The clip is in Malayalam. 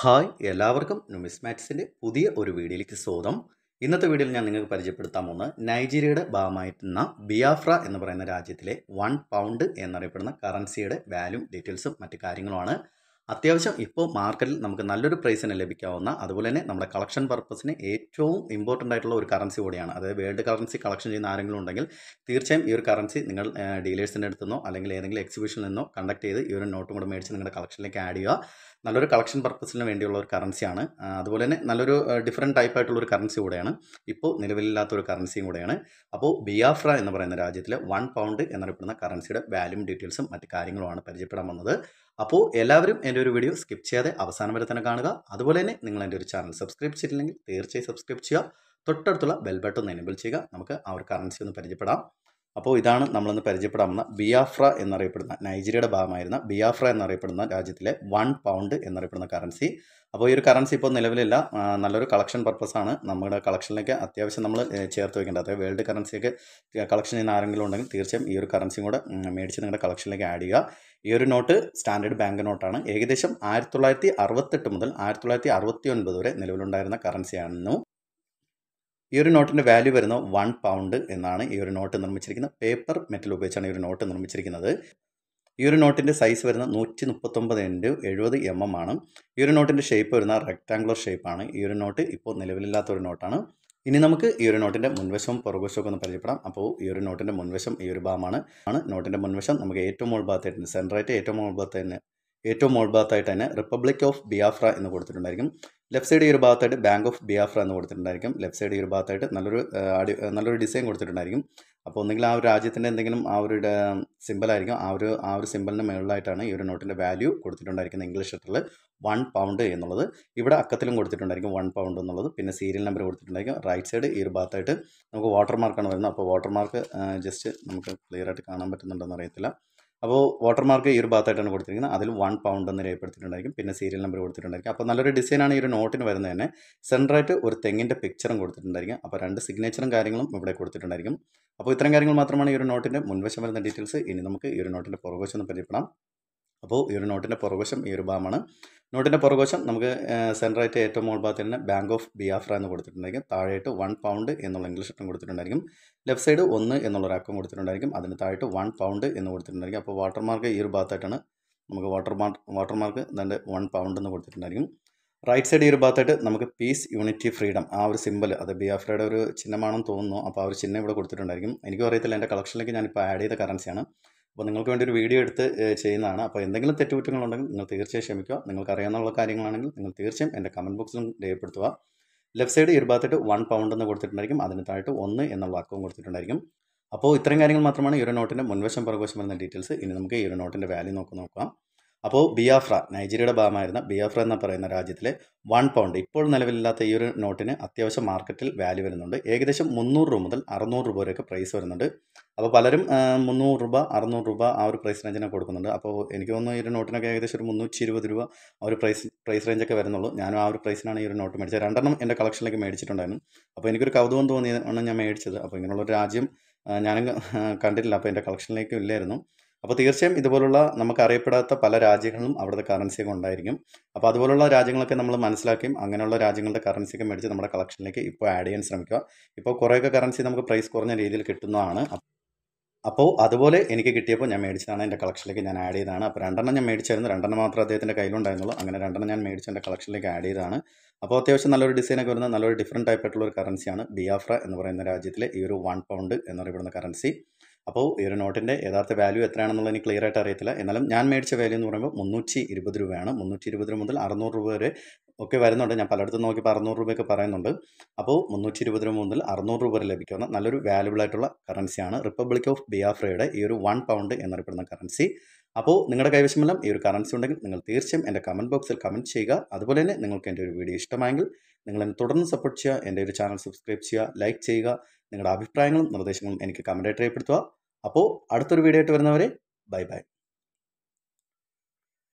ഹായ് എല്ലാവർക്കും നുമിസ്മാറ്റിക്സിൻ്റെ പുതിയ ഒരു വീഡിയോയിലേക്ക് സ്വാഗതം ഇന്നത്തെ വീഡിയോയിൽ ഞാൻ നിങ്ങൾക്ക് പരിചയപ്പെടുത്താൻ പോകുന്നത് നൈജീരിയയുടെ ഭാഗമായിട്ടുന്ന ബിയാഫ്ര എന്ന് പറയുന്ന രാജ്യത്തിലെ വൺ പൗണ്ട് എന്നറിയപ്പെടുന്ന കറൻസിയുടെ വാല്യൂം ഡീറ്റെയിൽസും മറ്റു കാര്യങ്ങളുമാണ് അത്യാവശ്യം ഇപ്പോൾ മാർക്കറ്റിൽ നമുക്ക് നല്ലൊരു പ്രൈസിന് ലഭിക്കാവുന്ന അതുപോലെ തന്നെ നമ്മുടെ കളക്ഷൻ പർപ്പസിന് ഏറ്റവും ഇമ്പോർട്ടൻ്റ് ആയിട്ടുള്ള ഒരു കറൻസി കൂടിയാണ് അതായത് വേൾഡ് കറൻസി കളക്ഷൻ ചെയ്യുന്ന ആരെങ്കിലും ഉണ്ടെങ്കിൽ തീർച്ചയായും ഈ ഒരു കറൻസി നിങ്ങൾ ഡീലേഴ്സിൻ്റെ അടുത്ത് നിന്നോ അല്ലെങ്കിൽ ഏതെങ്കിലും എക്സിബിഷനിൽ നിന്നോ കണ്ടക്ട് ചെയ്ത് ഈ ഒരു നോട്ടും കൂടെ മേടിച്ച് നിങ്ങളുടെ കളക്ഷനിലേക്ക് ആഡ് ചെയ്യുക നല്ലൊരു കളക്ഷൻ പർപ്പസിന് വേണ്ടിയുള്ള ഒരു കറൻസിയാണ് ആ, അതുപോലെ തന്നെ നല്ലൊരു ഡിഫറെൻറ്റ് ടൈപ്പ് ആയിട്ടുള്ള ഒരു കറൻസി കൂടെയാണ് ഇപ്പോൾ നിലവിലില്ലാത്ത ഒരു കറൻസിയും കൂടെയാണ് അപ്പോൾ ബിയാഫ്ര എന്ന് പറയുന്ന രാജ്യത്തിലെ വൺ പൗണ്ട് എന്നറിയപ്പെടുന്ന കറൻസിയുടെ വാല്യൂം ഡീറ്റെയിൽസും മറ്റു കാര്യങ്ങളുമാണ് പരിചയപ്പെടാൻ വന്നത് അപ്പോൾ എല്ലാവരും എൻ്റെ ഒരു വീഡിയോ സ്കിപ്പ് ചെയ്യാതെ അവസാനം വരെ തന്നെ കാണുക അതുപോലെ തന്നെ നിങ്ങൾ എൻ്റെ ഒരു ചാനൽ സബ്സ്ക്രൈബ് ചെയ്തിട്ടില്ലെങ്കിൽ തീർച്ചയായും സബ്സ്ക്രൈബ് ചെയ്യുക തൊട്ടടുത്തുള്ള ബെൽ ബട്ടൺ ഒന്ന് എനേബിൾ ചെയ്യുക നമുക്ക് ആ ഒരു കറൻസി ഒന്ന് പരിചയപ്പെടാം അപ്പോൾ ഇതാണ് നമ്മളൊന്ന് പരിചയപ്പെടാവുന്ന ബിയാഫ്ര എന്നറിയപ്പെടുന്ന നൈജീരിയയുടെ ഭാഗമായിരുന്ന ബിയാഫ്ര എന്നറിയപ്പെടുന്ന രാജ്യത്തിലെ വൺ പൗണ്ട് എന്നറിയപ്പെടുന്ന കറൻസി അപ്പോൾ ഈ ഒരു കറൻസി ഇപ്പോൾ നിലവിലില്ല ആ, നല്ലൊരു കളക്ഷൻ പർപ്പസാണ് നമ്മുടെ കളക്ഷനിലേക്ക് അത്യാവശ്യം നമ്മൾ ഏ, ചേർത്ത് വെക്കേണ്ടത് അതായത് വേൾഡ് കറൻസിയൊക്കെ കളക്ഷൻ ചെയ്യുന്ന ആരെങ്കിലും ഉണ്ടെങ്കിൽ തീർച്ചയായും ഈ ഒരു കറൻസിയും കൂടെ ഉം, മേടിച്ച് നിങ്ങളുടെ കളക്ഷനിലേക്ക് ആഡ് ചെയ്യുക ഈ ഒരു നോട്ട് സ്റ്റാൻഡേർഡ് ബാങ്ക് നോട്ടാണ് ഏകദേശം ആയിരത്തി തൊള്ളായിരത്തി അറുപത്തെട്ട് മുതൽ ആയിരത്തി തൊള്ളായിരത്തി അറുപത്തി ഒൻപത് വരെ നിലവിലുണ്ടായിരുന്ന കറൻസിയായിരുന്നു ഈ ഒരു നോട്ടിൻ്റെ വാല്യൂ വരുന്നത് വൺ പൗണ്ട് എന്നാണ് ഈ ഒരു നോട്ട് നിർമ്മിച്ചിരിക്കുന്നത് പേപ്പർ മെറ്റൽ ഉപയോഗിച്ചാണ് ഈ ഒരു നോട്ട് നിർമ്മിച്ചിരിക്കുന്നത് ഈ ഒരു നോട്ടിൻ്റെ സൈസ് വരുന്നത് നൂറ്റി മുപ്പത്തൊമ്പത് ഇൻറ്റു എഴുപത് എം എം ആണ് ഈ ഒരു നോട്ടിൻ്റെ ഷേപ്പ് വരുന്ന റെക്ടാങ്കുലർ ഷേപ്പാണ് ഈ ഒരു നോട്ട് ഇപ്പോൾ നിലവിലില്ലാത്ത ഒരു നോട്ടാണ് ഇനി നമുക്ക് ഈ ഒരു നോട്ടിൻ്റെ മുൻവശവും പുറകുവശവും ഒക്കെ ഒന്ന് പരിചയപ്പെടാം അപ്പോൾ ഈ ഒരു നോട്ടിൻ്റെ മുൻവശം ഈ ഒരു ഭാഗമാണ് ആണ് നോട്ടിൻ്റെ മുൻവശം നമുക്ക് ഏറ്റവും മുകൾ ഭാഗത്തായിട്ട് സെൻറ്ററായിട്ട് ഏറ്റവും മുകൾ ഭാഗത്ത് തന്നെ ഏറ്റവും മുകൾ ഭാഗത്തായിട്ട് തന്നെ റിപ്പബ്ലിക് ഓഫ് ബിയാഫ്ര എന്ന് കൊടുത്തിട്ടുണ്ടായിരിക്കും ലെഫ്റ്റ് സൈഡ് ഈ ഒരു ഭാഗത്തായിട്ട് ബാങ്ക് ഓഫ് ബിയാഫ്ര എന്ന് കൊടുത്തിട്ടുണ്ടായിരിക്കും ലെഫ്റ്റ് സൈഡ് ഈ ഒരു ഭാഗത്തായിട്ട് നല്ലൊരു ആ, അടി നല്ലൊരു ഡിസൈൻ കൊടുത്തിട്ടുണ്ടായിരിക്കും അപ്പോൾ ഒന്നെങ്കിൽ ആ ഒരു രാജ്യത്തിൻ്റെ എന്തെങ്കിലും ആ ഒരു സിമ്പിളായിരിക്കും ആ ഒരു ആ ഒരു സിമ്പിളിന് മുകളിലായിട്ടാണ് ഈ ഒരു നോട്ടിൻ്റെ വാല്യൂ കൊടുത്തിട്ടുണ്ടായിരിക്കുന്നത് ഇംഗ്ലീഷ് ലെറ്ററിൽ വൺ പൗണ്ട് എന്നുള്ളത് ഇവിടെ അക്കത്തിലും കൊടുത്തിട്ടുണ്ടായിരിക്കും വൺ പൗണ്ട് എന്നുള്ളത് പിന്നെ സീരിയൽ നമ്പർ കൊടുത്തിട്ടുണ്ടായിരിക്കും റൈറ്റ് സൈഡ് ഈ ഒരു ഭാഗത്തായിട്ട് നമുക്ക് വാട്ടർ മാർക്കാണ് വരുന്നത് അപ്പോൾ വാട്ടർ മാർക്ക് ജസ്റ്റ് നമുക്ക് ക്ലിയർ ആയിട്ട് കാണാൻ പറ്റുന്നുണ്ടെന്ന് അറിയത്തില്ല അപ്പോൾ വാട്ടർ മാർക്ക് ഈ ഒരു ഭാഗത്തായിട്ടാണ് കൊടുത്തിരിക്കുന്നത് അതിൽ വൺ പൗണ്ട് എന്ന് രേഖപ്പെടുത്തിയിട്ടുണ്ടായിരിക്കും പിന്നെ സീരിയൽ നമ്പർ കൊടുത്തിട്ടുണ്ടായിരിക്കും അപ്പോൾ നല്ലൊരു ഡിസൈനാണ് ഈ ഒരു നോട്ടിന് വരുന്നത് തന്നെ സെൻറ്ററായിട്ട് ഒരു തെങ്ങിൻ്റെ പിക്ചറും കൊടുത്തിട്ടുണ്ടായിരിക്കും അപ്പോൾ രണ്ട് സിഗ്നേച്ചറും കാര്യങ്ങളും ഇവിടെ കൊടുത്തിട്ടുണ്ടായിരിക്കും അപ്പോൾ ഇത്തരം കാര്യങ്ങൾ മാത്രമാണ് ഈ ഒരു നോട്ടിൻ്റെ മുൻവശം വരുന്ന ഡീറ്റെയിൽസ് ഇനി നമുക്ക് ഈ ഒരു നോട്ടിൻ്റെ പുറകുവശം ഒന്ന് പരിചയപ്പെടാം അപ്പോൾ ഈ ഒരു നോട്ടിൻ്റെ പുറകുവശം ഈ ഒരു ഭാഗമാണ് നോട്ടിൻ്റെ പുറകുവശം നമുക്ക് സെൻറ്ററായിട്ട് ഏറ്റവും മുകൾ ഭാഗത്ത് തന്നെ ബാങ്ക് ഓഫ് ബിയാഫ്ര എന്ന് കൊടുത്തിട്ടുണ്ടായിരിക്കും താഴെയായിട്ട് വൺ പൗണ്ട് എന്നുള്ള ഇംഗ്ലീഷ് ലെറ്ററും കൊടുത്തിട്ടുണ്ടായിരിക്കും ലെഫ്റ്റ് സൈഡ് ഒന്ന് എന്നുള്ള ഒരു അക്കം കൊടുത്തിട്ടുണ്ടായിരിക്കും അതിന് താഴെയിട്ട് വൺ പൗണ്ട് എന്ന് കൊടുത്തിട്ടുണ്ടായിരിക്കും അപ്പോൾ വാട്ടർ മാർക്ക് ഈ ഒരു ഭാഗത്തായിട്ടാണ് നമുക്ക് വാട്ടർ മാർക്ക് വാട്ടർ മാർക്ക് അതിൻ്റെ വൺ പൗണ്ട് എന്ന് കൊടുത്തിട്ടുണ്ടായിരിക്കും റൈറ്റ് സൈഡ് ഈ ഒരു ഭാഗത്തായിട്ട് നമുക്ക് പീസ് യൂണിറ്റി ഫ്രീഡം ആ ഒരു സിമ്പിൾ അത് ബിയാഫ്രയുടെ ഒരു ചിഹ്നമാണെന്ന് തോന്നുന്നു അപ്പോൾ ആ ഒരു ചിഹ്നം ഇവിടെ കൊടുത്തിട്ടുണ്ടായിരിക്കും എനിക്കും അറിയത്തില്ല എൻ്റെ കളക്ഷനിലേക്ക് ഞാനിപ്പോൾ ആഡ് ചെയ്ത കറൻസിയാണ് അപ്പോൾ നിങ്ങൾക്ക് വേണ്ടി ഒരു വീഡിയോ എടുത്ത് ഏഹ്, ചെയ്യുന്നതാണ് അപ്പോൾ എന്തെങ്കിലും തെറ്റുകുറ്റങ്ങളുണ്ടെങ്കിൽ നിങ്ങൾ തീർച്ചയായും ക്ഷമിക്കുക നിങ്ങൾക്ക് അറിയാവുന്ന കാര്യങ്ങളാണെങ്കിൽ നിങ്ങൾ തീർച്ചയായും എൻ്റെ കമൻറ്റ് ബോക്സിലും രേഖപ്പെടുത്തുക ലെഫ്റ്റ് സൈഡ് ഈ ഒരു ഭാഗത്തായിട്ട് വൺ പൗണ്ട് എന്ന് കൊടുത്തിട്ടുണ്ടായിരിക്കും അതിന് താഴത്ത് ഒന്ന് എന്നുള്ള അക്കവും കൊടുത്തിട്ടുണ്ടായിരിക്കും അപ്പോൾ ഇത്രയും കാര്യങ്ങൾ മാത്രമാണ് ഈ ഒരു നോട്ടിൻ്റെ മുൻവശം പുറകുവശം വരുന്ന ഡീറ്റെയിൽസ് ഇനി നമുക്ക് ഈ ഒരു നോട്ടിൻ്റെ വാല്യൂ നോക്കി നോക്കാം അപ്പോൾ ബിയാഫ്ര നൈജീരിയയുടെ ഭാഗമായിരുന്ന ബിയാഫ്ര എന്ന് പറയുന്ന രാജ്യത്തിലെ വൺ പൗണ്ട് ഇപ്പോൾ നിലവിലില്ലാത്ത ഈ ഒരു നോട്ടിന് അത്യാവശ്യം മാർക്കറ്റിൽ വാല്യൂ വരുന്നുണ്ട് ഏകദേശം മുന്നൂറ് രൂപ മുതൽ അറുന്നൂറ് രൂപ വരെയൊക്കെ പ്രൈസ് വരുന്നുണ്ട് അപ്പോൾ പലരും ആ, മുന്നൂറ് രൂപ അറുന്നൂറ് രൂപ ആ ഒരു പ്രൈസ് റേഞ്ചിനെ കൊടുക്കുന്നുണ്ട് അപ്പോൾ എനിക്ക് തോന്നുന്നു ഈ ഒരു നോട്ടിനൊക്കെ ഏകദേശം ഒരു മുന്നൂറ്റി ഇരുപത് രൂപ ആ ഒരു പ്രൈസ് പ്രൈസ് റേഞ്ചൊക്കെ വരുന്നുള്ളൂ ഞാനും ആ ഒരു പ്രൈസിനാണ് ഈ ഒരു നോട്ട് മേടിച്ചത് രണ്ടെണ്ണം എൻ്റെ കളക്ഷനിലേക്ക് മേടിച്ചിട്ടുണ്ടായിരുന്നു അപ്പോൾ എനിക്കൊരു കൗതുകം തോന്നിയാണ് ഞാൻ മേടിച്ചത് അപ്പോൾ ഇങ്ങനെയുള്ള ഒരു രാജ്യം ആ, ഞാനും ആ, കണ്ടിട്ടില്ല അപ്പോൾ എൻ്റെ കളക്ഷനിലേക്ക് ഇല്ലായിരുന്നു അപ്പോൾ തീർച്ചയായും ഇതുപോലുള്ള നമുക്ക് അറിയപ്പെടാത്ത പല രാജ്യങ്ങളും അവിടുത്തെ കറൻസിയൊക്കെ ഉണ്ടായിരിക്കും അപ്പോൾ അതുപോലുള്ള രാജ്യങ്ങളൊക്കെ നമ്മൾ മനസ്സിലാക്കുകയും അങ്ങനെയുള്ള രാജ്യങ്ങളുടെ കറൻസിയൊക്കെ മേടിച്ച് നമ്മുടെ കളക്ഷനിലേക്ക് ഇപ്പോൾ ആഡ് ചെയ്യാൻ ശ്രമിക്കുക ഇപ്പോൾ കുറേയൊക്കെ കറൻസി നമുക്ക് പ്രൈസ് കുറഞ്ഞ രീതിയിൽ കിട്ടുന്നതാണ് അപ്പോൾ അതുപോലെ എനിക്ക് കിട്ടിയപ്പോൾ ഞാൻ മേടിച്ചതാണ് എൻ്റെ കളക്ഷനിലേക്ക് ഞാൻ ആഡ് ചെയ്തതാണ് അപ്പോൾ രണ്ടെണ്ണം ഞാൻ മേടിച്ചായിരുന്നു രണ്ടെണ്ണം മാത്രമേ അദ്ദേഹത്തിൻ്റെ കയ്യിലുണ്ടായിരുന്നുള്ളൂ അങ്ങനെ രണ്ടെണ്ണം ഞാൻ മേടിച്ച് എൻ്റെ കളക്ഷനിലേക്ക് ആഡ് ചെയ്തതാണ് അപ്പോൾ അത്യാവശ്യം നല്ലൊരു ഡിസൈനൊക്കെ വരുന്ന നല്ലൊരു ഡിഫറെൻറ്റ് ടൈപ്പ് ആയിട്ടുള്ള ഒരു കറൻസിയാണ് ബിയാഫ്ര എന്ന് പറയുന്ന രാജ്യത്തിലെ ഈ ഒരു വൺ പൗണ്ട് എന്നറിയപ്പെടുന്ന കറൻസി അപ്പോൾ ഈ ഒരു നോട്ടിൻ്റെ യഥാർത്ഥ വാല്യൂ എത്രയാണെന്നുള്ളത് എനിക്ക് ക്ലിയർ ആയിട്ട് അറിയത്തില്ല എന്നാലും ഞാൻ മേടിച്ച വാല്യൂ എന്ന് പറയുമ്പോൾ മുന്നൂറ്റി ഇരുപത് രൂപയാണ് മുന്നൂറ്റി ഇരുപത് രൂപ മുതൽ അറുന്നൂറ് രൂപ വരെ ഒക്കെ വരുന്നുണ്ട് ഞാൻ പലയിടത്തും നോക്കിയപ്പോൾ അറുന്നൂറ് രൂപയൊക്കെ പറയുന്നുണ്ട് അപ്പോൾ മുന്നൂറ്റി ഇരുപത് രൂപ മുതൽ അറുന്നൂറ് രൂപ വരെ ലഭിക്കുന്ന നല്ലൊരു വാല്യുബിൾ ആയിട്ടുള്ള കറൻസിയാണ് റിപ്പബ്ലിക് ഓഫ് ബിയാഫ്രയുടെ ഈ ഒരു വൺ പൗണ്ട് എന്നറിയപ്പെടുന്ന കറൻസി അപ്പോൾ നിങ്ങളുടെ കൈവശമെല്ലാം ഈ ഒരു കറൻസി ഉണ്ടെങ്കിൽ നിങ്ങൾ തീർച്ചയായും എൻ്റെ കമൻറ്റ് ബോക്സിൽ കമൻറ്റ് ചെയ്യുക അതുപോലെ തന്നെ നിങ്ങൾക്ക് എൻ്റെ ഒരു വീഡിയോ ഇഷ്ടമായെങ്കിൽ നിങ്ങൾ എന്നെ തുടർന്ന് സപ്പോർട്ട് ചെയ്യുക എൻ്റെ ഒരു ചാനൽ സബ്സ്ക്രൈബ് ചെയ്യുക ലൈക്ക് ചെയ്യുക നിങ്ങളുടെ അഭിപ്രായങ്ങളും നിർദ്ദേശങ്ങളും എനിക്ക് കമൻറ്റായിട്ട് രേഖപ്പെടുത്തുക അപ്പോൾ അടുത്തൊരു വീഡിയോ ആയിട്ട് വരുന്നവരെ ബൈ ബൈ